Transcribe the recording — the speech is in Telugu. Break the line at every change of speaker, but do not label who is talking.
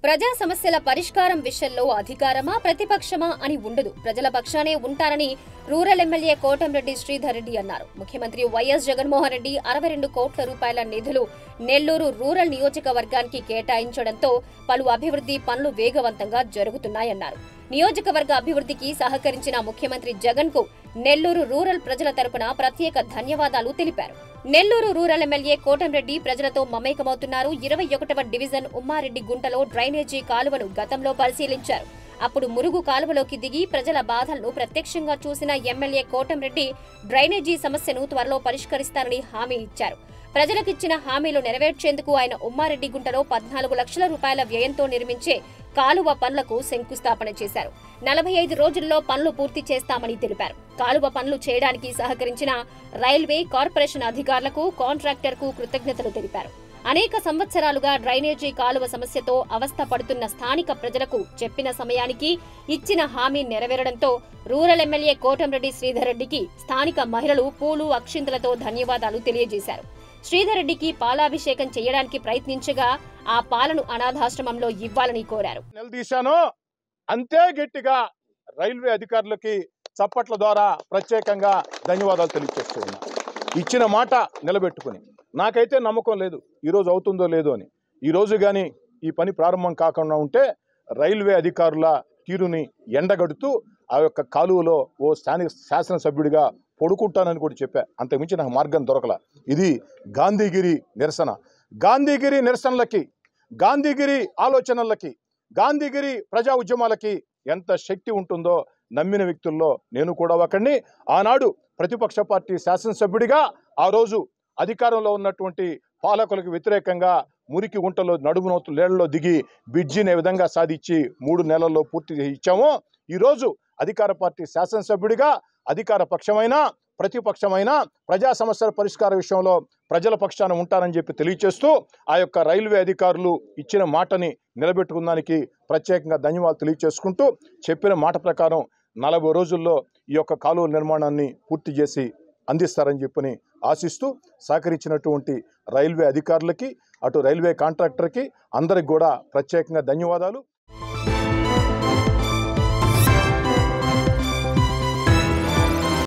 ప్రజా సమస్యల పరిష్కారం విషయంలో అధికారమా ప్రతిపక్షమా అని ఉండదు ప్రజల పక్షానే ఉంటారని రూరల్ ఎమ్మెల్యే కోటంరెడ్డి శ్రీధర్ రెడ్డి అన్నారు ముఖ్యమంత్రి వైఎస్ జగన్మోహన్ రెడ్డి అరవై రెండు కోట్ల రూపాయల నిధులు నెల్లూరు రూరల్ నియోజకవర్గానికి కేటాయించడంతో పలు అభివృద్ధి పనులు వేగవంతంగా జరుగుతున్నాయన్నారు నియోజకవర్గ అభివృద్ధికి సహకరించిన ముఖ్యమంత్రి జగన్ కు నెల్లూరు రూరల్ ప్రజల తరపున ప్రత్యేక ధన్యవాదాలు తెలిపారు నెల్లూరు రూరల్ ఎమ్మెల్యే కోటంరెడ్డి ప్రజలతో మమేకమవుతున్నారు ఇరవై ఒకటవ డివిజన్ ఉమ్మారెడ్డి గుంటలో డ్రైనేజీ కాలువను గతంలో పరిశీలించారు అప్పుడు మురుగు కాలువలోకి దిగి ప్రజల బాధలను ప్రత్యక్షంగా చూసిన ఎమ్మెల్యే కోటంరెడ్డి డ్రైనేజీ సమస్యను త్వరలో పరిష్కరిస్తారని హామీ ఇచ్చారు ప్రజలకిచ్చిన హామీలు నెరవేర్చేందుకు ఆయన ఉమ్మారెడ్డి గుంటలో పద్నాలుగు లక్షల రూపాయల వ్యయంతో నిర్మించే కాలువ పనులకు శంకుస్థాపన చేశారు నలభై ఐదు రోజుల్లో పనులు పూర్తి చేస్తామని తెలిపారు కాలువ పనులు చేయడానికి సహకరించిన రైల్వే కార్పొరేషన్ అధికారులకు కాంట్రాక్టర్కు కృతజ్ఞతలు తెలిపారు అనేక సంవత్సరాలుగా డ్రైనేజీ కాలువ సమస్యతో అవస్థ పడుతున్న స్థానిక ప్రజలకు చెప్పిన సమయానికి ఇచ్చిన హామీ నెరవేరడంతో రూరల్ ఎమ్మెల్యే కోటంరెడ్డి శ్రీధర్ రెడ్డికి స్థానిక మహిళలు పూలు అక్షింతలతో ధన్యవాదాలు తెలియజేశారు శ్రీధర్ రెడ్డికి పాలాభిషేకం చేయడానికి ప్రయత్నించగా ఆ పాలను అనాథాశ్రమంలో ఇవ్వాలని కోరారు
నిలదీశాను అంతే గట్టిగా రైల్వే అధికారులకి చప్పట్ల ద్వారా ప్రత్యేకంగా ధన్యవాదాలు తెలియజేస్తూ ఉన్నా ఇచ్చిన మాట నిలబెట్టుకుని నాకైతే నమ్మకం లేదు ఈరోజు అవుతుందో లేదో అని ఈరోజు కానీ ఈ పని ప్రారంభం కాకుండా ఉంటే రైల్వే అధికారుల తీరుని ఎండగడుతూ ఆ యొక్క కాలువలో ఓ స్థానిక శాసనసభ్యుడిగా పడుకుంటానని కూడా చెప్పా అంతకుమించి నాకు మార్గం దొరకల ఇది గాంధీగిరి నిరసన గాంధీగిరి నిరసనలకి గాంధీగిరి ఆలోచనలకి గాంధీగిరి ప్రజా ఉద్యమాలకి ఎంత శక్తి ఉంటుందో నమ్మిన వ్యక్తుల్లో నేను కూడా ఒకడిని ఆనాడు ప్రతిపక్ష పార్టీ శాసనసభ్యుడిగా ఆ రోజు అధికారంలో ఉన్నటువంటి పాలకులకు వ్యతిరేకంగా మురికి గుంటలో నడుము నోతు లేళ్లలో దిగి బ్రిడ్జిని ఏ విధంగా సాధించి మూడు నెలల్లో పూర్తి చేసి ఇచ్చామో ఈరోజు అధికార పార్టీ శాసనసభ్యుడిగా అధికార పక్షమైన ప్రతిపక్షమైన ప్రజా సమస్యల పరిష్కార విషయంలో ప్రజల పక్షాన ఉంటానని చెప్పి తెలియచేస్తూ ఆ యొక్క రైల్వే అధికారులు ఇచ్చిన మాటని నిలబెట్టుకున్నానికి ప్రత్యేకంగా ధన్యవాదాలు తెలియచేసుకుంటూ చెప్పిన మాట ప్రకారం నలభై రోజుల్లో ఈ యొక్క కాలువ నిర్మాణాన్ని పూర్తి చేసి అందిస్తారని చెప్పని ఆశిస్తూ సహకరించినటువంటి రైల్వే అధికారులకి అటు రైల్వే కాంట్రాక్టర్కి అందరికి కూడా ప్రత్యేకంగా ధన్యవాదాలు